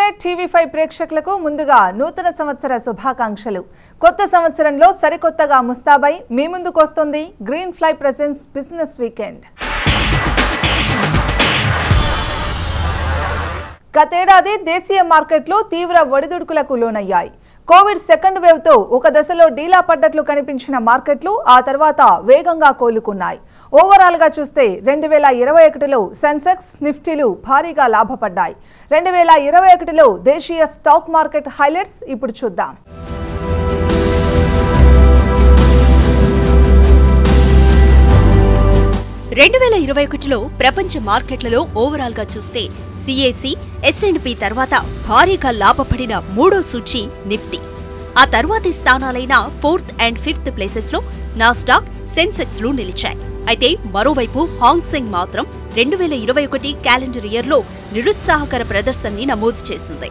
నమస్తే TV five ప్రేక్షకులకు ముందుగా నూతన సంవత్సర శుభాకాంక్షలు కొత్త సంవత్సరంలో సరికొత్తగా ముస్తాబై మీ ముందుకు వస్తుంది green fly presence business weekend గతేడాది దేశీయ మార్కెట్లు తీవ్ర ఒడిదుడుకులకు లోనయ్యాయి కోవిడ్ సెకండ్ వేవ్ తో ఒక దశలో డీలా పడ్డట్లు కనిపించిన మార్కెట్లు ఆ తర్వాత వేగంగా కోలుకున్నాయి ఓవరాల్ గా చూస్తే రెండు వేల ఇరవై ఒకటిలో సెన్సెక్స్ నిఫ్టీలు భారీగా లాభపడ్డాయి రెండు వేల ఇరవై ఒకటిలో దేశీయ స్టాక్ మార్కెట్ హైలైట్స్ ఇప్పుడు చూద్దాం రెండు వేల ఇరవై ఒకటిలో ప్రపంచ మార్కెట్లలో ఓవరాల్ గా చూస్తే సిఏసి ఎస్ఎండ్పి తర్వాత భారీగా లాభపడిన మూడో సూచి నిఫ్టీ ఆ తర్వాతి స్థానాలైన ఫోర్త్ అండ్ ఫిఫ్త్ ప్లేసెస్ లో నాస్డాక్ సెన్సెక్స్ లు నిలిచాయి అయితే మరోవైపు హాంగ్సెంగ్ మాత్రం రెండు వేల ఇరవై ఒకటి క్యాలెండర్ ఇయర్ లో నిరుత్సాహకర ప్రదర్శనని నమోదు చేసింది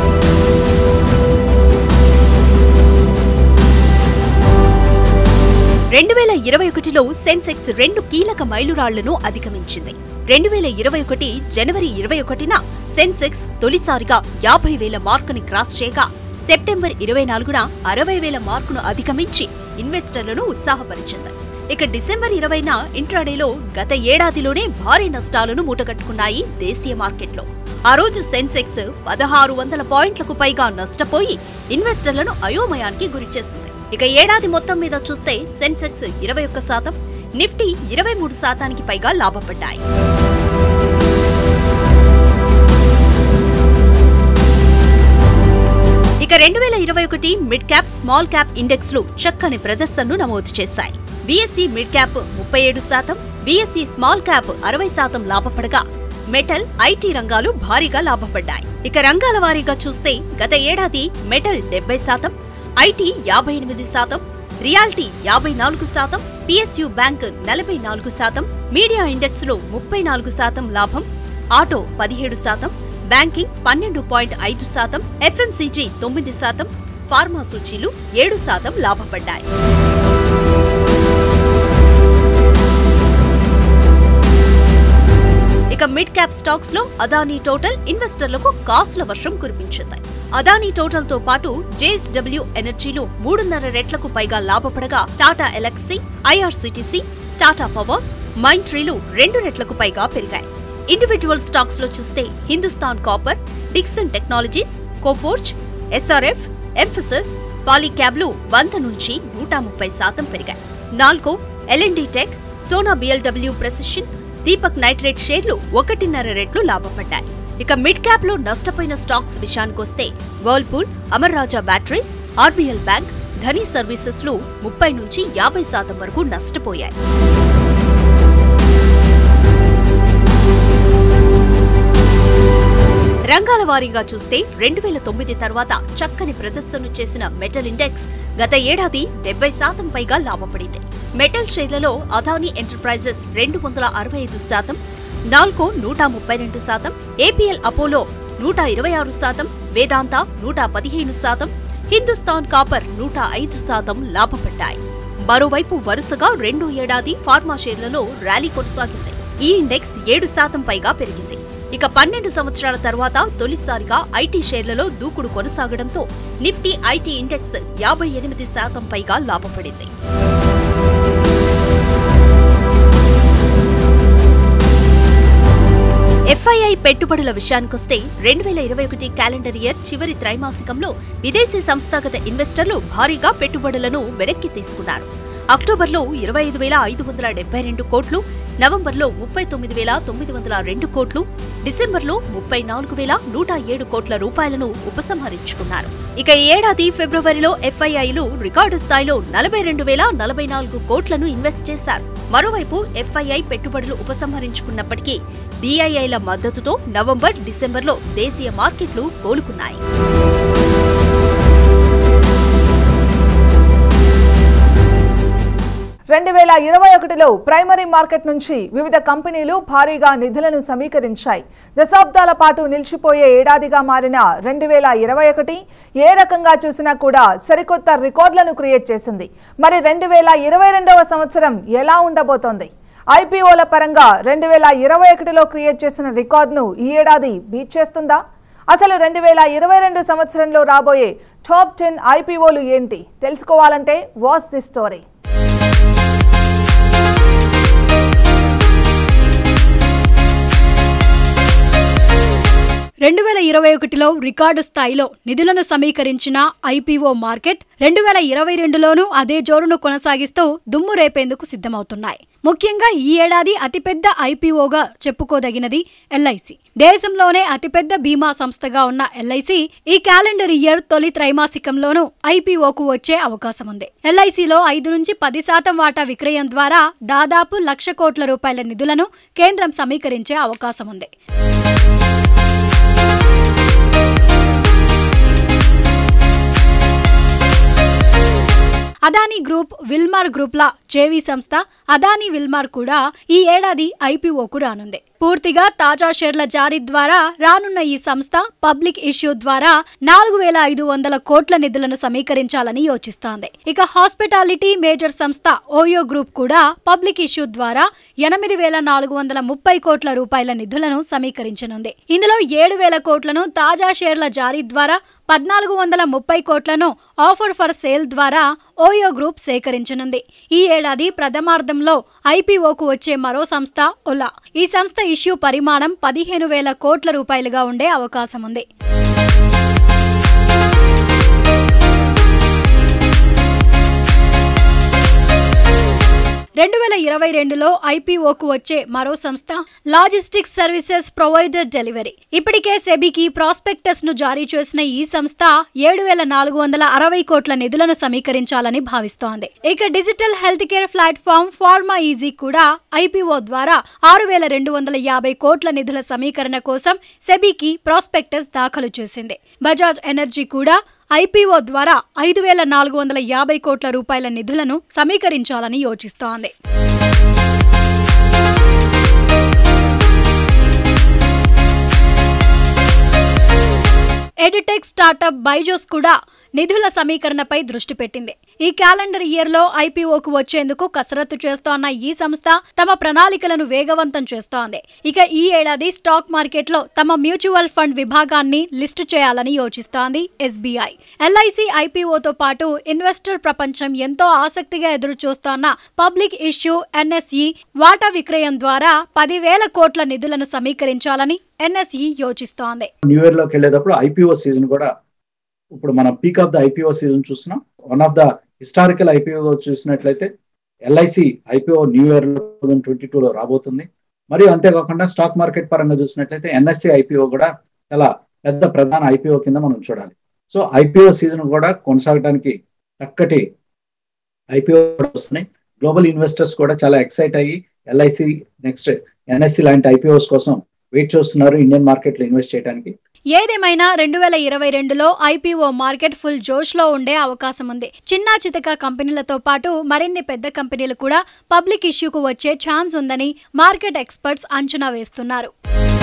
రెండు వేల ఇరవై ఒకటిలో సెన్సెక్స్ రెండు కీలక మైలురాళ్లను అధిగమించింది రెండు వేల ఇరవై ఒకటి జనవరి ఇరవై ఒకటిన సెన్సెక్స్ తొలిసారిగా యాభై వేల మార్కుని క్రాస్ చేయగా సెప్టెంబర్ ఇరవై నాలుగున అరవై వేల మార్కును అధిగమించి ఇన్వెస్టర్లను ఉత్సాహపరిచింది ఇక డిసెంబర్ ఇరవైన ఇంట్రాడేలో గత ఏడాదిలోనే భారీ నష్టాలను మూటగట్టుకున్నాయి దేశీయ మార్కెట్లో ఆ రోజు సెన్సెక్స్ పదహారు వందల పాయింట్లకు పైగా నష్టపోయి ఇన్వెస్టర్లను అయోమయానికి గురిచేసింది ఇక ఏడాది మొత్తం మీద చూస్తే సెన్సెక్స్ ఇరవై ఒక్క శాతం నిఫ్టీ ఇరవై మూడు శాతానికి పైగా లాభపడ్డాయి ఇక రెండు వేల ఇరవై ఒకటి mid cap small cap index లు చక్కని ప్రదర్శనను నమోదు చేశాయి బీఎస్సీ మిడ్ క్యాప్ ముప్పై ఏడు శాతం బీఎస్సీ స్మాల్ క్యాప్ అరవై శాతం లాభపడగా మెటల్ ఐటీ రంగాలు భారీగా లాభపడ్డాయి ఇక రంగాల వారీగా చూస్తే గత ఏడాది మెటల్ డెబ్బై శాతం ఐటీ యాభై ఎనిమిది శాతం రియాల్టీ యాభై నాలుగు శాతం పిఎస్యు బ్యాంక్ నలభై నాలుగు శాతం మీడియా ఇండెక్స్ లో ముప్పై నాలుగు శాతం లాభం ఆటో పదిహేడు శాతం బ్యాంకింగ్ పన్నెండు పాయింట్ ఐదు శాతం ఎఫ్ఎంసీజీ తొమ్మిది శాతం ఫార్మా సూచీలు ఏడు శాతం లాభపడ్డాయి ఇక మిడ్ క్యాప్ స్టాక్స్ లో అదానీ టోటల్ ఇన్వెస్టర్లకు కాసుల వర్షం కురిపించింది అదానీ టోటల్ తో పాటు జేఎస్డబ్ల్యూ ఎనర్జీలు మూడున్నర రెట్లకు పైగా లాభపడగా టాటా ఎలక్సీ ఐఆర్సీటీసీ టాటా పవర్ మైండ్ ట్రీలు రెండు రెట్లకు పైగా పెరిగాయి ఇండివిజువల్ స్టాక్స్ లో చూస్తే హిందుస్థాన్ కాపర్ డిక్సన్ టెక్నాలజీస్ కోఫోర్జ్ ఎస్ఆర్ఎఫ్ ఎంఫసిస్ పాలీక్యాబ్లు వంద నుంచి నూట ముప్పై శాతం పెరిగాయి నాల్కో ఎల్ఎన్డి టెక్ సోనా బిఎల్డబ్ల్యూ ప్రెసిషన్ దీపక్ నైట్రేట్ షేర్లు ఒకటిన్నర రెట్లు లాభపడ్డాయి ఇక మిడ్ క్యాప్ లో నష్టపోయిన స్టాక్స్ విషయానికొస్తే వర్ల్పూల్ అమర్ రాజా బ్యాటరీస్ ఆర్బీఎల్ బ్యాంక్ ధనీ సర్వీసెస్ లు ముప్పై నుంచి యాభై శాతం వరకు నష్టపోయాయి రంగాల వారీగా చూస్తే రెండు వేల తొమ్మిది తర్వాత చక్కని ప్రదర్శన చేసిన మెటల్ ఇండెక్స్ గత ఏడాది డెబ్బై శాతం పైగా లాభపడింది మెటల్ షేర్లలో అదానీ ఎంటర్ప్రైజెస్ రెండు వందల అరవై ఐదు శాతం నాల్కో నూట ముప్పై రెండు శాతం ఏపీఎల్ అపోలో నూట ఇరవై ఆరు శాతం వేదాంత నూట పదిహేను శాతం హిందుస్థాన్ కాపర్ నూట ఐదు శాతం లాభపడ్డాయి మరోవైపు వరుసగా రెండో ఏడాది ఫార్మా షేర్లలో ర్యాలీ కొనసాగింది ఈ ఇండెక్స్ ఏడు శాతం పైగా పెరిగింది ఇక పన్నెండు సంవత్సరాల తర్వాత తొలిసారిగా ఐటీ షేర్లలో దూకుడు కొనసాగడంతో నిఫ్టీ ఐటీ ఇండెక్స్ యాభై ఎనిమిది శాతం పైగా లాభపడింది ఎఫ్ఐఐ పెట్టుబడుల విషయానికొస్తే రెండు వేల ఇరవై ఒకటి క్యాలెండర్ ఇయర్ చివరి త్రైమాసికంలో విదేశీ సంస్థాగత ఇన్వెస్టర్లు భారీగా పెట్టుబడులను వెనక్కి తీసుకున్నారు అక్టోబర్లో ఇరవై ఐదు వేల ఐదు వందల డెబ్బై రెండు కోట్లు నవంబర్లో ముప్పై తొమ్మిది వేల తొమ్మిది వందల రెండు కోట్లు డిసెంబర్లో ముప్పై నాలుగు వేల నూట ఏడు కోట్ల రూపాయలను ఉపసంహరించుకున్నారు ఇక ఈ ఏడాది ఫిబ్రవరిలో ఎఫ్ఐఐలు రికార్డు స్థాయిలో నలభై రెండు వేల నలభై నాలుగు కోట్లను ఇన్వెస్ట్ చేశారు మరోవైపు ఎఫ్ఐఐ పెట్టుబడులు ఉపసంహరించుకున్నప్పటికీ డిఐఐల మద్దతుతో నవంబర్ డిసెంబర్లో దేశీయ మార్కెట్లు కోలుకున్నాయి రెండు వేల ఇరవై ఒకటిలో ప్రైమరీ మార్కెట్ నుంచి వివిధ కంపెనీలు భారీగా నిధులను సమీకరించాయి దశాబ్దాల పాటు నిలిచిపోయే ఏడాదిగా మారిన రెండు వేల ఇరవై ఒకటి ఏ రకంగా చూసినా కూడా సరికొత్త రికార్డులను క్రియేట్ చేసింది మరి రెండు వేల ఇరవై రెండవ సంవత్సరం ఎలా ఉండబోతోంది ఐపీఓల పరంగా రెండు వేల ఇరవై ఒకటిలో క్రియేట్ చేసిన రికార్డును ఈ ఏడాది బీట్ చేస్తుందా అసలు రెండు వేల ఇరవై రెండు సంవత్సరంలో రాబోయే టాప్ టెన్ ఐపీఓలు ఏంటి తెలుసుకోవాలంటే వాచ్ ది స్టోరీ రెండు వేల ఇరవై ఒకటిలో రికార్డు స్థాయిలో నిధులను సమీకరించిన ఐపీఓ మార్కెట్ రెండు వేల ఇరవై రెండులోనూ అదే జోరును కొనసాగిస్తూ దుమ్ము రేపేందుకు సిద్ధమవుతున్నాయి ముఖ్యంగా ఈ ఏడాది అతిపెద్ద ఐపీఓగా చెప్పుకోదగినది ఎల్ఐసి దేశంలోనే అతిపెద్ద బీమా సంస్థగా ఉన్న ఎల్ఐసి ఈ క్యాలెండర్ ఇయర్ తొలి త్రైమాసికంలోనూ ఐపీఓకు వచ్చే అవకాశం ఉంది ఎల్ఐసిలో ఐదు నుంచి పది శాతం వాటా విక్రయం ద్వారా దాదాపు లక్ష కోట్ల రూపాయల నిధులను కేంద్రం సమీకరించే అవకాశం ఉంది అదానీ గ్రూప్ విల్మార్ గ్రూప్ల జేవీ సంస్థ అదానీ విల్మార్ కూడా ఈ ఏడాది ఐపీఓకు రానుంది పూర్తిగా తాజా షేర్ల జారీ ద్వారా రానున్న ఈ సంస్థ పబ్లిక్ ఇష్యూ ద్వారా నాలుగు వేల ఐదు వందల కోట్ల నిధులను సమీకరించాలని యోచిస్తోంది ఇక హాస్పిటాలిటీ మేజర్ సంస్థ ఓయో గ్రూప్ కూడా పబ్లిక్ ఇష్యూ ద్వారా ఎనిమిది వేల నాలుగు వందల ముప్పై కోట్ల రూపాయల నిధులను సమీకరించనుంది ఇందులో ఏడు వేల కోట్లను తాజా షేర్ల జారీ ద్వారా పద్నాలుగు వందల ముప్పై కోట్లను ఆఫర్ ఫర్ సేల్ ద్వారా ఓయో గ్రూప్ సేకరించనుంది ఈ ఏడాది ప్రథమార్థంలో ఐపీఓకు వచ్చే మరో సంస్థ ఒలా ఈ సంస్థ ఇష్యూ పరిమాణం పదిహేను వేల కోట్ల రూపాయలుగా ఉండే అవకాశం ఉంది రెండు వేల ఇరవై రెండులో ఐపీఓకు వచ్చే మరో సంస్థ లాజిస్టిక్స్ సర్వీసెస్ ప్రొవైడర్ డెలివరీ ఇప్పటికే సెబీకి ప్రాస్పెక్టస్ ను జారీ చేసిన ఈ సంస్థ ఏడు వేల నాలుగు వందల అరవై కోట్ల నిధులను సమీకరించాలని భావిస్తోంది ఇక digital health care platform PharmEasy కూడా ఐపీఓ ద్వారా ఆరు వేల రెండు వందల యాభై కోట్ల నిధుల సమీకరణ కోసం సెబీకి ప్రాస్పెక్టస్ దాఖలు చేసింది బజాజ్ ఎనర్జీ కూడా ఐపీఓ ద్వారా ఐదు వేల నాలుగు వందల యాభై కోట్ల రూపాయల నిధులను సమీకరించాలని యోచిస్తోంది ఎడ్యుటెక్ స్టార్టప్ బైజోస్ కూడా నిధుల సమీకరణపై దృష్టి పెట్టింది ఈ క్యాలెండర్ ఇయర్ లో ఐపీఓకు వచ్చేందుకు కసరత్తు చేస్తోన్న ఈ సంస్థ తమ ప్రణాళికలను వేగవంతం చేస్తోంది ఇక ఈ ఏడాది స్టాక్ మార్కెట్లో తమ మ్యూచువల్ ఫండ్ విభాగాన్ని లిస్టు చేయాలని యోచిస్తోంది ఎస్బీఐ ఎల్ఐసి ఐపీఓతో పాటు ఇన్వెస్టర్ ప్రపంచం ఎంతో ఆసక్తిగా ఎదురు చూస్తోన్న పబ్లిక్ ఇష్యూ ఎన్ఎస్ఈ వాటా విక్రయం ద్వారా పదివేల కోట్ల నిధులను సమీకరించాలని ఎన్ఎస్ఈ యోచిస్తోంది న్యూ ఇయర్ లోకి వెళ్ళేటప్పుడు ఐపీఓ సీజన్ కూడా ఇప్పుడు మనం peak of the IPO season చూస్తున్నాం one of the historical IPO చూసినట్లయితే LIC IPO new year twenty టూలో రాబోతుంది మరియు అంతేకాకుండా స్టాక్ మార్కెట్ పరంగా చూసినట్లయితే ఎన్ఎస్సి ఐపీఓ కూడా చాలా పెద్ద ప్రధాన ఐపీఓ కింద మనం చూడాలి సో ఐపీఓ సీజన్ కూడా కొనసాగడానికి చక్కటి ఐపీఓ వస్తున్నాయి గ్లోబల్ ఇన్వెస్టర్స్ కూడా చాలా ఎక్సైట్ అయ్యి ఎల్ఐసి నెక్స్ట్ ఎన్ఎస్సి లాంటి ఐపీఓస్ కోసం వెయిట్ చేస్తున్నారు ఇండియన్ మార్కెట్ లో ఇన్వెస్ట్ చేయడానికి ఏదేమైనా రెండు వేల ఇరవై రెండులో ఐపీఓ మార్కెట్ ఫుల్ జోష్ లో ఉండే అవకాశం ఉంది చిన్న చితక కంపెనీలతో పాటు మరిన్ని పెద్ద కంపెనీలు కూడా పబ్లిక్ ఇష్యూకు వచ్చే ఛాన్స్ ఉందని మార్కెట్ ఎక్స్పర్ట్స్ అంచనా వేస్తున్నారు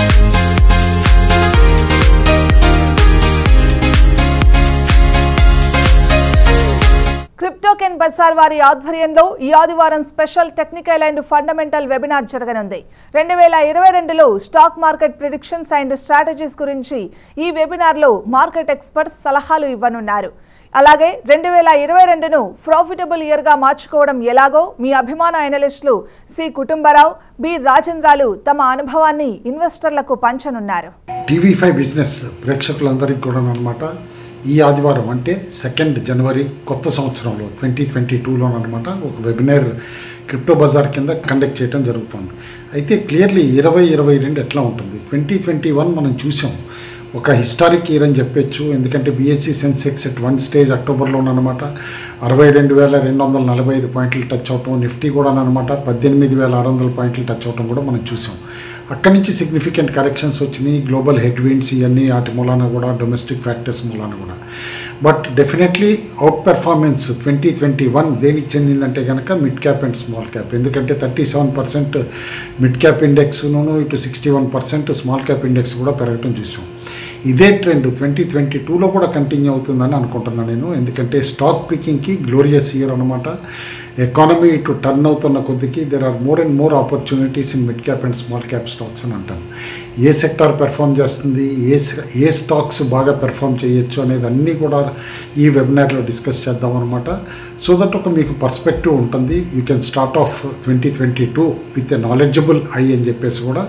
క్రిప్టోకెన్ బజార్ వారి ఆధ్వర్యంలో ఈ ఆదివారం special technical and fundamental webinar జరగనుంది రెండు వేల ఇరవై రెండులో stock market predictions and strategies గురించి ఈ వెబినార్లో మార్కెట్ ఎక్స్పర్ట్స్ సలహాలు ఇవ్వనున్నారు అలాగే రెండు వేల ఇరవై రెండును ప్రాఫిటబుల్ ఇయర్గా మార్చుకోవడం ఎలాగో మీ అభిమాన అనలిస్టులు సి కుటుంబరావు బి రాజేంద్రాలు తమ అనుభవాన్ని ఇన్వెస్టర్లకు పంచనున్నారు టీవీ ఫైవ్ బిజినెస్ ప్రేక్షకులందరికీ కూడా అనమాట ఈ ఆదివారం అంటే సెకండ్ జనవరి కొత్త సంవత్సరంలో ట్వంటీ ట్వంటీ టూలోనమాట ఒక వెబినార్ క్రిప్టో బజార్ కింద కండక్ట్ చేయడం జరుగుతుంది అయితే క్లియర్లీ ఇరవై ఇరవై రెండు ఎట్లా ఉంటుంది ట్వంటీ ట్వంటీ వన్ మనం చూసాం ఒక హిస్టారిక్ ఇయర్ అని చెప్పొచ్చు ఎందుకంటే BSE Sensex at one stage అక్టోబర్లోనమాట అరవై రెండు వేల రెండు వందల నలభై ఐదు పాయింట్లు టచ్ అవటం నిఫ్టీ కూడా అనమాట పద్దెనిమిది వేల ఆరు వందల పాయింట్లు టచ్ అవటం కూడా మనం చూసాం అక్కడి నుంచి సిగ్నిఫికెంట్ కరెక్షన్స్ వచ్చినాయి గ్లోబల్ హెడ్ విండ్స్ ఇవన్నీ వాటి మూలాన కూడా డొమెస్టిక్ ఫ్యాక్టర్స్ మూలాన కూడా but definitely outperformance twenty twenty one దేనికి చెందిందంటే కనుక mid cap and small cap ఎందుకంటే thirty seven percent mid cap ఇండెక్స్ను ఇటు sixty one percent small cap index కూడా పెరగటం చూసాం ఇదే ట్రెండ్ ట్వంటీ ట్వంటీ టూలో కూడా కంటిన్యూ అవుతుందని అనుకుంటున్నాను నేను ఎందుకంటే స్టాక్ పికింగ్కి గ్లోరియస్ ఇయర్ అనమాట ఎకానమీ ఇటు టర్న్ అవుతున్న కొద్దికి there are more and more opportunities in mid cap and small cap stocks అని అంటాను ఏ సెక్టార్ పెర్ఫామ్ చేస్తుంది ఏ ఏ స్టాక్స్ బాగా పెర్ఫామ్ చేయొచ్చు అనేది అన్నీ కూడా ఈ వెబినార్లో డిస్కస్ చేద్దాం అనమాట సో దట్ ఒక మీకు పర్స్పెక్టివ్ ఉంటుంది you can start off twenty twenty two with a knowledgeable eye అని చెప్పేసి కూడా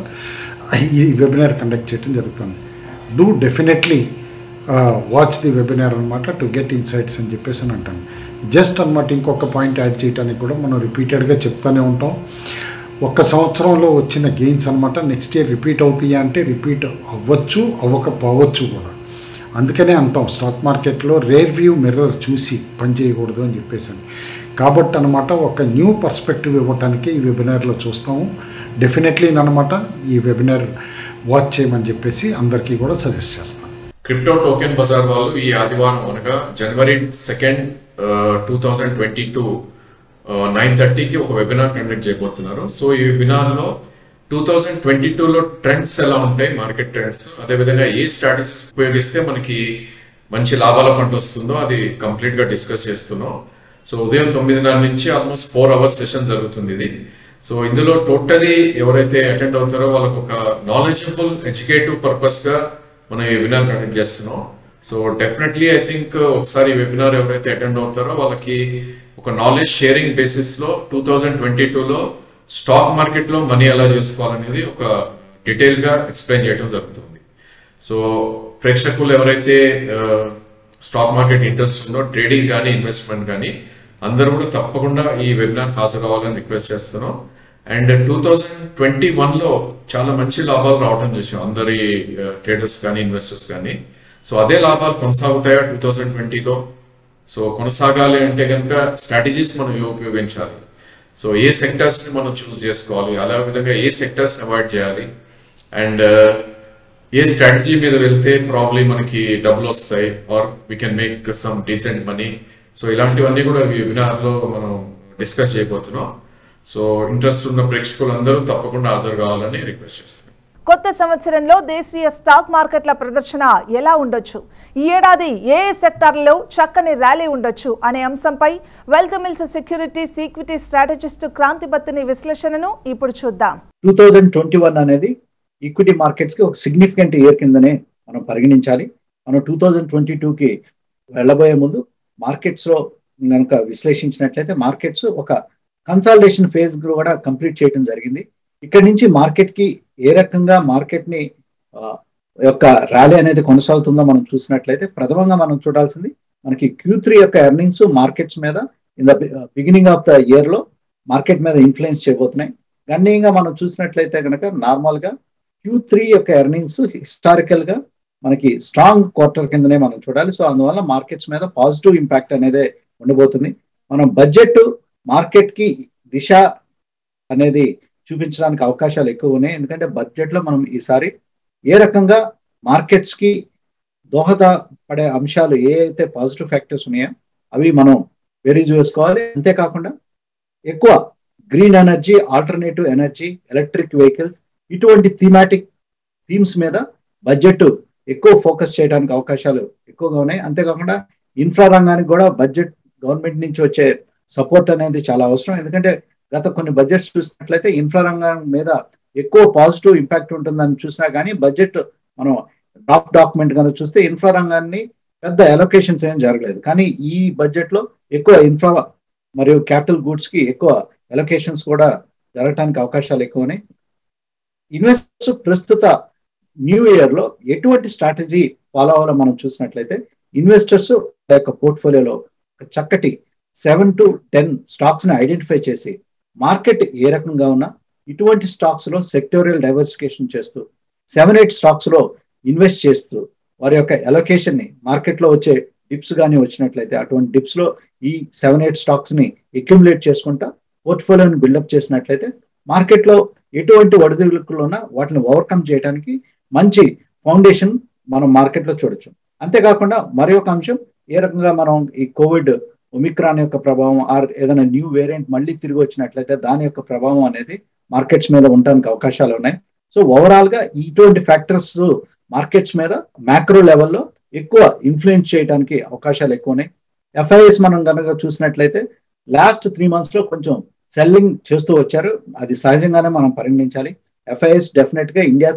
ఈ వెబినార్ కండక్ట్ చేయడం జరుగుతుంది do definitely watch the webinar అనమాట టు గెట్ ఇన్సైట్స్ అని చెప్పేసి అని అంటాను జస్ట్ అనమాట ఇంకొక పాయింట్ యాడ్ చేయడానికి కూడా మనం రిపీటెడ్గా చెప్తూనే ఉంటాం ఒక్క సంవత్సరంలో వచ్చిన గెయిన్స్ అనమాట నెక్స్ట్ ఇయర్ రిపీట్ అవుతాయా అంటే రిపీట్ అవ్వచ్చు అవ్వకపోవచ్చు కూడా అందుకనే అంటాం స్టాక్ మార్కెట్లో రేర్ వ్యూ మిర్రర్ చూసి పని చేయకూడదు అని చెప్పేసి కాబట్టి అనమాట ఒక న్యూ పర్స్పెక్టివ్ ఇవ్వటానికి ఈ వెబినార్లో చూస్తాము డెఫినెట్లీ అనమాట ఈ వెబినార్ వాచ్ చేయమని చెప్పేసి అందరికీ కూడా సజెస్ట్ చేస్తాను క్రిప్టో టోకెన్ బజార్ వాళ్ళు ఈ ఆదివారం అనగా January second two thousand twenty two nine థర్టీకి ఒక వెబినార్ కండక్ట్ చేయబోతున్నారు సో ఈ వెబినార్లో టూ థౌజండ్ ట్వంటీ టూలో ట్రెండ్స్ ఎలా ఉంటాయి మార్కెట్ ట్రెండ్స్ అదేవిధంగా ఏ స్ట్రాటజీస్ ఉపయోగిస్తే మనకి మంచి లాభాల పంట వస్తుందో అది కంప్లీట్గా డిస్కస్ చేస్తున్నాం సో ఉదయం తొమ్మిదిన్నర నుంచి ఆల్మోస్ట్ ఫోర్ అవర్స్ సెషన్ జరుగుతుంది ఇది సో ఇందులో టోటలీ ఎవరైతే అటెండ్ అవుతారో వాళ్ళకు ఒక నాలెడ్జబుల్ ఎడ్యుకేటివ్ పర్పస్గా మనం ఈ వెబినార్ కండక్ట్ చేస్తున్నాం సో డెఫినెట్లీ ఐ థింక్ ఒకసారి వెబినార్ ఎవరైతే అటెండ్ అవుతారో వాళ్ళకి ఒక నాలెడ్జ్ షేరింగ్ బేసిస్లో టూ థౌజండ్ ట్వంటీ టూలో స్టాక్ మార్కెట్లో మనీ ఎలా చేసుకోవాలనేది ఒక డీటెయిల్గా ఎక్స్ప్లెయిన్ చేయడం జరుగుతుంది సో ప్రేక్షకులు ఎవరైతే స్టాక్ మార్కెట్ ఇంట్రెస్ట్ ఉందో ట్రేడింగ్ కానీ ఇన్వెస్ట్మెంట్ కానీ అందరూ కూడా తప్పకుండా ఈ వెబినార్ హాజరు అవ్వాలని రిక్వెస్ట్ చేస్తున్నాం అండ్ టూ థౌజండ్ ట్వంటీ వన్లో చాలా మంచి లాభాలు రావడం చూసాం అందరి ట్రేడర్స్ కానీ ఇన్వెస్టర్స్ కానీ సో అదే లాభాలు కొనసాగుతాయా టూ థౌజండ్ ట్వంటీలో సో కొనసాగాలి అంటే కనుక స్ట్రాటజీస్ మనం ఉపయోగించాలి సో ఏ సెక్టర్స్ని మనం చూస్ చేసుకోవాలి అలా విధంగా ఏ సెక్టర్స్ని అవాయిడ్ చేయాలి అండ్ ఏ స్ట్రాటజీ మీద వెళ్తే ప్రాబ్లీ మనకి డబ్బులు వస్తాయి or we can make some decent money so ఇలాంటివన్నీ కూడా వెబినార్లో మనం డిస్కస్ చేయబోతున్నాం సో ఇంట్రెస్ట్ ఉన్న ప్రేక్షకులందరూ తప్పకుండా హాజరు కావాలని రిక్వెస్ట్ చేస్తున్నాం కొత్త సంవత్సరంలో దేశీయ స్టాక్ మార్కెట్ల ప్రదర్శన ఎలా ఉండొచ్చు ఈ ఏడాది ఏ ఏ సెక్టార్లలో చక్కని ర్యాలీ ఉండొచ్చు అనే అంశంపై Wealth Mills Securities equity strategist Kranthi Battini విశ్లేషణను ఇప్పుడు చూద్దాం టూ థౌజండ్ ట్వంటీ వన్ అనేది ఈక్విటీ మార్కెట్స్ కి ఒక సిగ్నిఫికెంట్ ఇయర్ కిందనే మనం పరిగణించాలి మనం టూ థౌజండ్ ట్వంటీ టూకి వెళ్ళబోయే ముందు మార్కెట్స్ లో కనుక విశ్లేషించినట్లయితే మార్కెట్స్ ఒక కన్సాలిడేషన్ ఫేజ్ కూడా కంప్లీట్ చేయడం జరిగింది ఇక్కడ నుంచి మార్కెట్ కి ఏ రకంగా మార్కెట్ ని యొక్క ర్యాలీ అనేది కొనసాగుతుందో మనం చూసినట్లయితే ప్రథమంగా మనం చూడాల్సింది మనకి క్యూ త్రీ యొక్క ఎర్నింగ్స్ మార్కెట్స్ మీద in the beginning of the year లో మార్కెట్ మీద ఇన్ఫ్లుయెన్స్ చేయబోతున్నాయి గణనీయంగా మనం చూసినట్లయితే కనుక నార్మల్ గా క్యూ త్రీ యొక్క ఎర్నింగ్స్ హిస్టారికల్ గా మనకి స్ట్రాంగ్ క్వార్టర్ కిందనే మనం చూడాలి సో అందువల్ల మార్కెట్స్ మీద పాజిటివ్ ఇంపాక్ట్ అనేది ఉండబోతుంది మనం బడ్జెట్ మార్కెట్ కి దిశ అనేది చూపించడానికి అవకాశాలు ఎక్కువ ఉన్నాయి ఎందుకంటే బడ్జెట్ లో మనం ఈసారి ఏ రకంగా మార్కెట్స్ కి దోహదపడే అంశాలు ఏ అయితే పాజిటివ్ ఫ్యాక్టర్స్ ఉన్నాయో అవి మనం బేరీజ్ వేసుకోవాలి అంతేకాకుండా ఎక్కువ green energy alternative energy electric vehicles ఇటువంటి థీమాటిక్ థీమ్స్ మీద బడ్జెట్ ఎక్కువ ఫోకస్ చేయడానికి అవకాశాలు ఎక్కువగా ఉన్నాయి అంతేకాకుండా ఇన్ఫ్రా రంగానికి కూడా బడ్జెట్ గవర్నమెంట్ నుంచి వచ్చే సపోర్ట్ అనేది చాలా అవసరం ఎందుకంటే గత కొన్ని బడ్జెట్స్ చూసినట్లయితే ఇన్ఫ్రా రంగం మీద ఎక్కువ పాజిటివ్ ఇంపాక్ట్ ఉంటుందని చూసినా కానీ బడ్జెట్ మనం డ్రాఫ్ట్ డాక్యుమెంట్ కనుక చూస్తే ఇన్ఫ్రా రంగాన్ని పెద్ద అలొకేషన్స్ ఏం జరగలేదు కానీ ఈ బడ్జెట్ లో ఎక్కువ ఇన్ఫ్రా మరియు క్యాపిటల్ గూడ్స్ కి ఎక్కువ అలొకేషన్స్ కూడా జరగడానికి అవకాశాలు ఎక్కువ ఉన్నాయి ఇన్వెస్టర్స్ ప్రస్తుత న్యూ ఇయర్ లో ఎటువంటి స్ట్రాటజీ ఫాలో అవ్వాలో మనం చూసినట్లయితే ఇన్వెస్టర్స్ యొక్క పోర్ట్ఫోలియోలో చక్కటి సెవెన్ టు టెన్ స్టాక్స్ ని ఐడెంటిఫై చేసి మార్కెట్ ఏ రకంగా ఉన్నా ఇటువంటి స్టాక్స్ లో సెక్టోరియల్ డైవర్సిఫికేషన్ చేస్తూ సెవెన్ ఎయిట్ స్టాక్స్ లో ఇన్వెస్ట్ చేస్తూ వారి యొక్క అలొకేషన్ ని మార్కెట్ లో వచ్చే డిప్స్ కానీ వచ్చినట్లయితే అటువంటి డిప్స్ లో ఈ సెవెన్ ఎయిట్ స్టాక్స్ ని అక్యుములేట్ చేసుకుంటా పోర్ట్ఫోలియోని బిల్డప్ చేసినట్లయితే మార్కెట్ లో ఎటువంటి ఒడిదుడుకులు ఉన్నా వాటిని ఓవర్కమ్ చేయడానికి మంచి ఫౌండేషన్ మనం మార్కెట్ లో చూడొచ్చు అంతేకాకుండా మరి ఒక అంశం ఏ రకంగా మనం ఈ కోవిడ్ ఒమిక్రాన్ యొక్క ప్రభావం ఆర్ ఏదైనా న్యూ వేరియంట్ మళ్ళీ తిరిగి వచ్చినట్లయితే దాని యొక్క ప్రభావం అనేది మార్కెట్స్ మీద ఉండడానికి అవకాశాలు ఉన్నాయి సో ఓవరాల్ గా ఇటువంటి ఫ్యాక్టర్స్ మార్కెట్స్ మీద మ్యాక్రో లెవెల్లో ఎక్కువ ఇన్ఫ్లుయెన్స్ చేయడానికి అవకాశాలు ఎక్కువ ఉన్నాయి ఎఫ్ఐఎస్ మనం కనుక చూసినట్లయితే లాస్ట్ త్రీ మంత్స్ లో కొంచెం సెల్లింగ్ చేస్తూ వచ్చారు అది సహజంగానే మనం పరిగణించాలి ఎఫ్ఐఎస్ డెఫినెట్ గా ఇండియా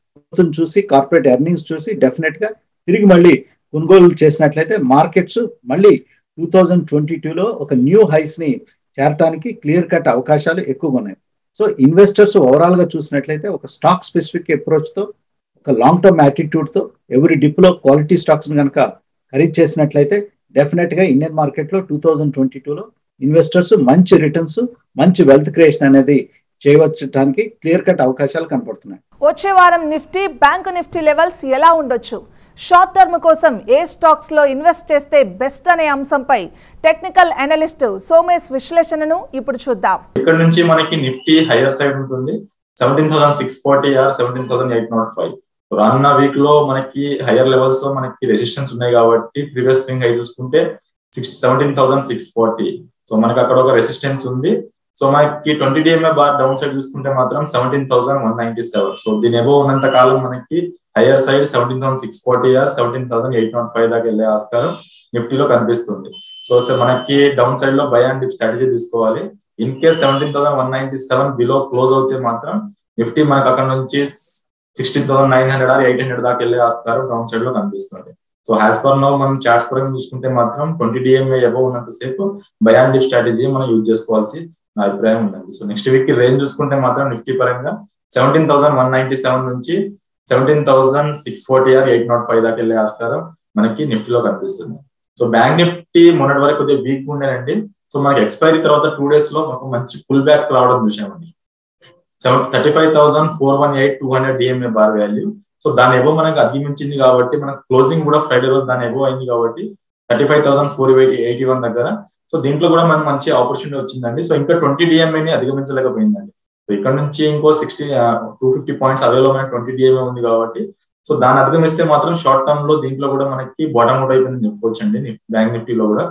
చూసి కార్పొరేట్ ఎర్నింగ్స్ చూసి డెఫినెట్ గా తిరిగి మళ్ళీ కొనుగోలు చేసినట్లయితే మార్కెట్స్ మళ్ళీ టూ థౌజండ్ ట్వంటీ టూలో ఒక న్యూ హైస్ ని చేరటానికి క్లియర్ కట్ అవకాశాలు ఎక్కువగా ఉన్నాయి సో ఇన్వెస్టర్స్ ఓవరాల్ గా చూసినట్లయితే ఒక స్టాక్ స్పెసిఫిక్ అప్రోచ్ తో ఒక లాంగ్ టర్మ్ యాటిట్యూడ్ తో ఎవరి డిప్ లో క్వాలిటీ స్టాక్స్ కనుక ఖరీదు చేసినట్లయితే డెఫినెట్ గా ఇండియన్ మార్కెట్ లో టూ థౌజండ్ ట్వంటీ టూలో ఇన్వెస్టర్స్ మంచి రిటర్న్స్ మంచి వెల్త్ క్రియేషన్ అనేది చేయవచ్చడానికి క్లియర్ కట్ అవకాశాలు కనపడుతున్నాయి వచ్చే వారం నిఫ్టీ బ్యాంకు నిఫ్టీ లెవెల్స్ ఎలా ఉండొచ్చు షార్ట్ టర్మ్ కోసం ఏ స్టాక్స్ లో ఇన్వెస్ట్ చేస్తే బెస్ట్ అనే అంశంపై టెక్నికల్ అనలిస్ట్ సోమేష్ విశ్లేషణను ఇప్పుడు చూద్దాం ఇక్కడ నుంచి మనకి నిఫ్టీ హైయర్ సైడ్ ఉంటుంది seventeen thousand six forty or seventeen thousand eight nought five రానున్న వీక్ లో మనకి హైయర్ లెవెల్స్ లో మనకి రెసిస్టెన్స్ ఉన్నాయి కాబట్టి ప్రీవియస్ స్వింగ్ అయి చూసుకుంటే six seventeen thousand six forty so మనకి అక్కడ ఒక రెసిస్టెన్స్ ఉంది సో మనకి twenty DMA bar down side చూసుకుంటే మాత్రం seventeen thousand one ninety seven so దీని ఎబో ఉన్నంత కాలం మనకి higher side seventeen thousand six forty or seventeen thousand eight nought five దాకా వెళ్ళే ఆస్కారం నిఫ్టీలో కనిపిస్తుంది సో సో మనకి డౌన్ సైడ్ లో బై అండ్ డిప్ స్ట్రాటజీ తీసుకోవాలి in case seventeen thousand one ninety seven below close అవుతే మాత్రం నిఫ్టీ మనకు అక్కడ నుంచి sixteen thousand nine hundred or eight hundred దాకా వెళ్ళే ఆస్కారం డౌన్ సైడ్ లో కనిపిస్తుంది సో హ్యాస్ పర్ నో మనం చార్ట్స్ పరంగా చూసుకుంటే మాత్రం ట్వంటీ డిఎంఏ ఎబో ఉన్నంత సేపు బై అండ్ డిప్ స్ట్రాటజీ మనం యూజ్ చేసుకోవాల్సి నా అభిప్రాయం ఉందండి సో నెక్స్ట్ వీక్ కి రేంజ్ చూసుకుంటే మాత్రం నిఫ్టీ పరంగా seventeen thousand one ninety seven నుంచి seventeen thousand six forty or eight nought five దాకా వెళ్ళే ఆస్కారం మనకి నిఫ్టీలో కనిపిస్తుంది సో బ్యాంక్ నిఫ్టీ మొన్నటి వరకు కొద్దిగా వీక్ ఉండేనండి సో మనకి ఎక్స్పైరీ తర్వాత టూ డేస్ లో మాకు మంచి పుల్ బ్యాక్ రావడం చూసామండి seven thirty five thousand four one eight two hundred DMA bar value so దాని ఎబో మనకు అధిగమించింది కాబట్టి మనకు క్లోజింగ్ కూడా ఫ్రైడే రోజు దాని ఎబో అయింది కాబట్టి thirty five thousand four eighty one దగ్గర సో దీంట్లో కూడా మనకు మంచి ఆపర్చునిటీ వచ్చిందండి సో ఇంకా ట్వంటీ డిఎంఏని అధిగమించలేకపోయిందండి సో ఇక్కడ నుంచి ఇంకో sixty two fifty points available twenty DMA ఉంది కాబట్టి సో దాన్ని అధిగమిస్తే మాత్రం షార్ట్ టర్మ్ లో దీంట్లో కూడా మనకి బాటమ్ అవుట్ అయిపోయింది చెప్పుకోవచ్చు అండి బ్యాంక్ నిఫ్టీలో కూడా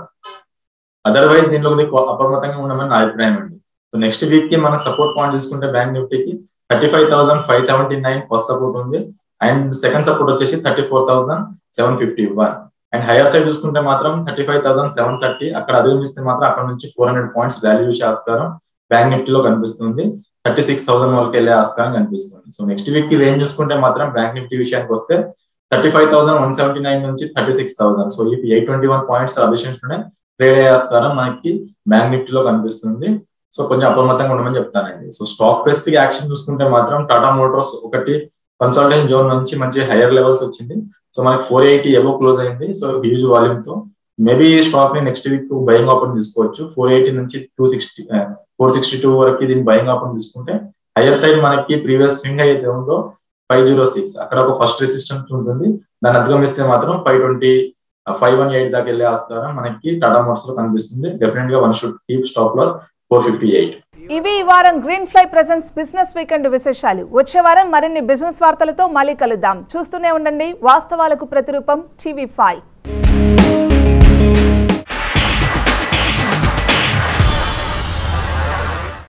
అదర్వైజ్ దీంట్లో కొద్దిగా అప్రమత్తంగా ఉండమని నా అభిప్రాయం అండి సో నెక్స్ట్ వీక్ కి మనం సపోర్ట్ పాయింట్ చూసుకుంటే బ్యాంక్ నిఫ్టీకి thirty five thousand five seventy nine first support ఉంది అండ్ సెకండ్ సపోర్ట్ వచ్చేసి thirty four thousand seven fifty one and higher side చూసుకుంటే మాత్రం thirty five thousand seven thirty అక్కడ అధిగమిస్తే మాత్రం అక్కడ నుంచి ఫోర్ హండ్రెడ్ పాయింట్స్ వాల్యూ ఆస్కారం బ్యాంక్ నిఫ్టీలో కనిపిస్తుంది థర్టీ సిక్స్ థౌసండ్ వరకు వెళ్ళే ఆస్కారం కనిపిస్తుంది సో నెక్స్ట్ వీక్ కి రేంజ్ చూసుకుంటే మాత్రం బ్యాంక్ నిఫ్టీ విషయానికి వస్తే thirty five thousand one seventy nine నుంచి థర్టీ సిక్స్ థౌసండ్ సో ఈ ఎయిట్ ట్వంటీ వన్ పాయింట్స్ అభిషన్స్ ట్రేడ్ అయ్యే ఆస్కారం మనకి బ్యాంక్ నిఫ్టీలో కనిపిస్తుంది సో కొంచెం అప్రమత్తంగా ఉండమని చెప్తానండి సో స్టాక్ స్పెసిఫిక్ యాక్షన్ చూసుకుంటే మాత్రం టాటా మోటార్స్ ఒకటి కన్సల్టేషన్ జోన్ నుంచి మంచి హైయర్ లెవెల్స్ వచ్చింది సో మనకి ఫోర్ ఎయిటీ ఎబో క్లోజ్ అయింది సో హ్యూజ్ వాల్యూమ్ తో మేబీ ఈ స్టాక్ ని నెక్స్ట్ వీక్ బయింగ్ ఆపన్ తీసుకోవచ్చు ఫోర్ ఎయిటీ నుంచి two sixty four sixty two వరకు దీన్ని బయింగ్ ఆపన్ తీసుకుంటే హైయర్ సైడ్ మనకి ప్రీవియస్ స్వింగ్ అయితే ఉందో ఫైవ్ జీరో సిక్స్ అక్కడ ఒక ఫస్ట్ రెసిస్టెన్స్ ఉంటుంది దాన్ని అధిగమిస్తే మాత్రం five twenty five one eight దాకా వెళ్ళే ఆస్కారం మనకి టాటా మోటార్స్ లో కనిపిస్తుంది డెఫినెట్ గా one should keep stop loss four fifty eight ఇవి ఈ వారం Greenply presents business weekend విశేషాలు వచ్చే వారం మరిన్ని బిజినెస్ వార్తలతో మళ్ళీ కలుద్దాం చూస్తూనే ఉండండి వాస్తవాలకు ప్రతిరూపం టీవీ ఫైవ్